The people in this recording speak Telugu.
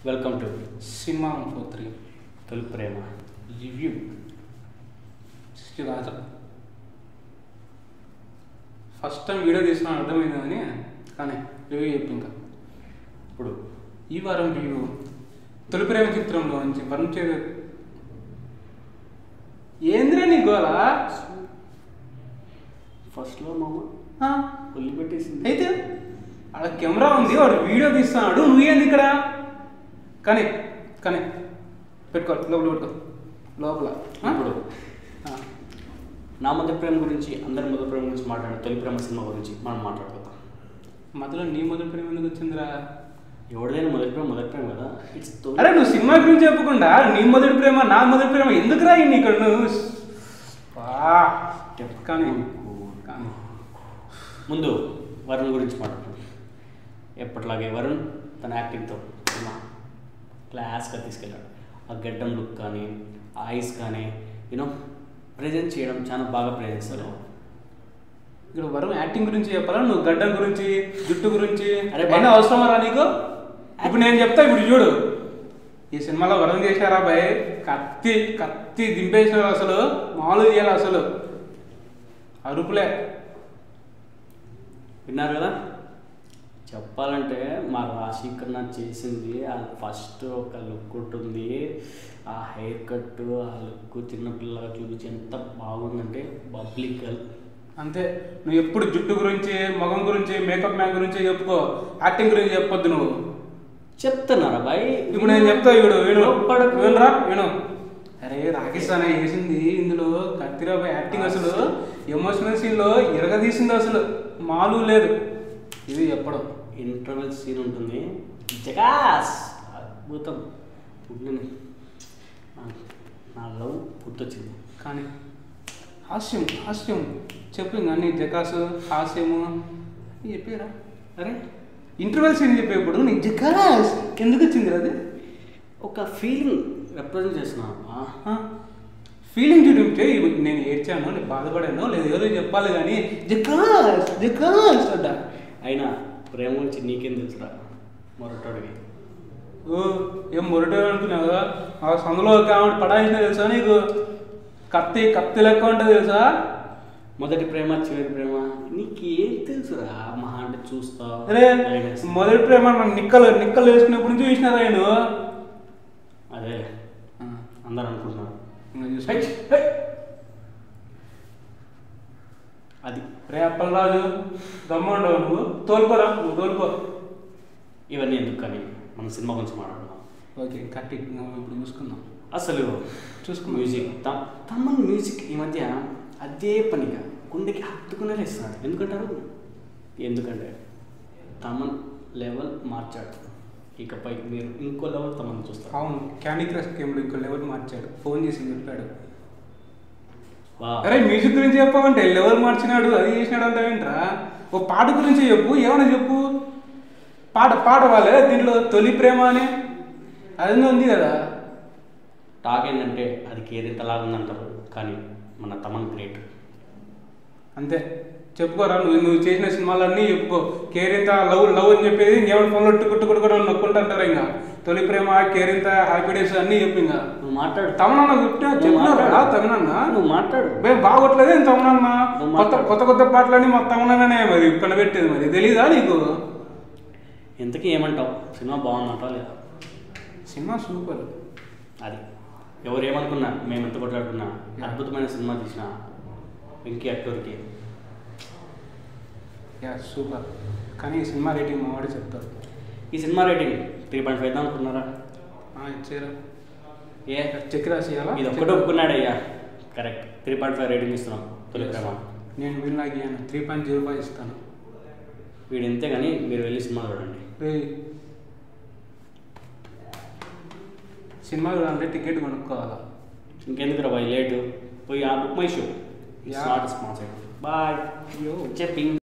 Welcome to cinema one four three Tholi Prema review Raja first time video తీసిన అర్థమైంది కానీ కానీ రివ్యూ చెప్పు ఇంకా ఇప్పుడు ఈ వారం రివ్యూ తొలి ప్రేమ చిత్రంలో నుంచి వరుణ్ చే ఏంద్రా నీ గోల ఫస్ట్లో మామ ఆ, ఉల్లి పెట్టేసింది అయితే ఆడ కెమెరా ఉంది వాడు వీడియో తీస్తున్నాడు నువ్వేంది ఇక్కడ కానీ కానీ పెట్టుకో లోపల పెట్టుకో లోపల ఆ? ఇప్పుడు ఆ. నా మొదటి ప్రేమ గురించి అందరి మొదటి ప్రేమ గురించి మాట్లాడే తొలి ప్రేమ సినిమా గురించి మనం మాట్లాడుకుందాం మధ్యలో నీ మొదటి ప్రేమ ఎందుకు వచ్చిందిరా ఎవరిదైనా మొదటి ప్రేమ మొదటి ప్రేమ కదా ఇట్స్ అరే నువ్వు సినిమా గురించి చెప్పకుండా నీ మొదటి ప్రేమ నా మొదటి ప్రేమ ఎందుకు రాయింది ఇక్కడ నువ్వు వా, కానీ కానీ ముందు వరుణ్ గురించి మాట్లాడుతాం ఎప్పటిలాగే వరుణ్ తన యాక్టింగ్తో సినిమా క్లాస్గా తీసుకెళ్ళాడు ఆ గడ్డం లుక్ కానీ ఆ ఐస్ కానీ యూనో ప్రజెంట్ చేయడం చాలా బాగా ప్రజెంట్ చేస్తారు ఇక్కడ వరుణ్ యాక్టింగ్ గురించి చెప్పాలా నువ్వు గడ్డం గురించి జుట్టు గురించి అరే అయినా అవసరమా రా నీకు ఇప్పుడు నేను చెప్తా ఇప్పుడు చూడు ఈ సినిమాలో వరుణ్ చేశారా భయ్ కత్తి కత్తి దింపేసినారు అసలు మామూలు చేయాలి అసలు అరుపులే విన్నారు కదా చెప్పాలంటే మా రాశీకరణ చేసింది అది ఫస్ట్ ఒక లుక్ ఉంటుంది ఆ హెయిర్ కట్ ఆ లుక్ చిన్నపిల్లగా చూపించి ఎంత బాగుందంటే పబ్లిక్ గర్ల్ అంతే నువ్వు ఎప్పుడు జుట్టు గురించి మగం గురించి మేకప్ మ్యాన్ గురించి చెప్పుకో యాక్టింగ్ గురించి చెప్పొద్దు నువ్వు చెప్తున్నారా బాయ్ ఇప్పుడు నేను చెప్తా వీడు వీడు పడకు. వినరా విను అరే రాకేష్ అనే వేసింది ఇందులో కత్తిరాబు యాక్టింగ్ అసలు ఎమోషనల్ సీన్ లో ఇరగదీసింది అసలు మాలు లేదు ఇది చెప్పడం ఇంటర్వెల్ సీన్ ఉంటుంది జగాస్ అద్భుతం ఇప్పుడు నా- నా లవ్ గుర్తొచ్చింది కానీ హాస్యం హాస్యం చెప్పు ఇంకా అన్ని జకాసు హాస్యము ఇవి చెప్పారా అరే ఇంటర్వెల్ సీన్ చెప్పేప్పుడు నీకు జకాస్ ఎందుకు వచ్చింది అది ఒక ఫీలింగ్ రిప్రజెంట్ చేస్తున్నాను ఫీలింగ్ చూపించే ఇవి నేను ఏడ్చాను నేను బాధపడాను లేదు ఏదో చెప్పాలి కానీ జకాస్ జకాస్ అడ్డ అయినా ప్రేమ గురించి నీకేం తెలుసురా మొరటోడికి ఓ ఏం మొరటే అనుకున్నావు ఆ సందులో కామెంట్ పడాయించిన తెలుసా నీకు కత్తి కత్తి లెక్క ఉంటుంది తెలుసా మొదటి ప్రేమ చివరి ప్రేమ నీకేం తెలుసురా మహా అంటే చూస్తా అరే మొదటి ప్రేమ మన నిక్కలు నిక్కలు వేసుకున్నప్పుడు నుంచి చూసినారా నేను అదే అందరు అనుకుంటున్నారు ఇంకా చూసుకో. Hi, hi. అది రే అప్పలరాజు దమ్ముండవు నువ్వు తోలుకోరా నువ్వు తోలుకో ఇవన్నీ ఎందుకు కానీ మన సినిమా గురించి మాట్లాడుతున్నాం ఓకే కట్టి ఇంకా ఇప్పుడు చూసుకుందాం అసలు చూసుకుందాం. మ్యూజిక్ త- తమన్ మ్యూజిక్ ఈ మధ్య అదే పనిగా గుండెకి హత్తుకునే ఇస్తున్నాడు ఎందుకంటారు ఎందుకంటే తమన్ లెవెల్ మార్చాడు ఇకపై మీరు ఇంకో లెవెల్ తమన్ చూస్తారు అవును క్యాండీ క్రష్ గేమ్లో ఇంకో లెవెల్ మార్చాడు ఫోన్ చేసి చెప్పాడు వా అరే మ్యూజిక్ గురించి చెప్పమంటే లెవెల్ మార్చినాడు అది చేసినాడు అంటే ఏంట్రా ఓ పాట గురించి చెప్పు ఏమైనా చెప్పు పాట పాట వాళ్ళే దీంట్లో తొలి ప్రేమ అని అది ఉంది కదా టాక్ ఏంటంటే అది కేరింతలాగా ఉందంటారు కానీ మన తమన్ గ్రేట్ అంతే చెప్పుకోరా నువ్వు నువ్వు చేసిన సినిమాలన్నీ చెప్పుకో కేరింత లవ్ లవ్ అని చెప్పేది ఇంకేమైనా ఫోన్లో టుక్కు టుక్కు కూడా నొక్కుంటుంటారు ఇంకా తొలి ప్రేమ కేరింత హ్యాపీ డేస్ అన్నీ చెప్పు ఇంకా నువ్వు మాట్లాడు తమనన్న చెప్పినా నువ్వు చెప్పినారా మాట్లాడు. తమనన్న నువ్వు మాట్లాడు బే బాగోట్లేదే తమనన్న నువ్వు కొత్త మాట్లాడు. కొత్త కొత్త పాటలన్నీ మా తమనన్ననే మరి కనబెట్టేది మరి తెలీదా నీకు ఇంతకీ ఏమంటావు సినిమా బాగుందంటావా లేదా సినిమా సూపర్ అది ఎవరు ఏమనుకున్నా మేము ఎంత కొట్లాడుకున్నా అద్భుతమైన సినిమా తీసిన వెంకీ అక్టోర్కి యా సూపర్ కానీ ఈ సినిమా రేటింగ్ మా వాడు చెప్తారు ఈ cinema rating three point five అనుకున్నారా ఆ, ఇచ్చేరా ఏ చెక్ రాసియాలా ఇది ఒక్కటే ఒప్పుకున్నాడయ్యా correct three point five rating ఇస్తున్నాం తొలి ప్రేమ నేను వీళ్ళకి త్రీ పాయింట్ జీరో ఫైవ్ ఇస్తాను వీడు ఇంతే కానీ మీరు వెళ్ళి సినిమా చూడండి రేయ్. సినిమా చూడాలంటే టికెట్ కొనుక్కోవాలా ఇంకెందుకు రా బాయ్ లేటు పోయి ఆ Book My Show it's Yeah. Not sponsor boy అయ్యో చెప్పింగ్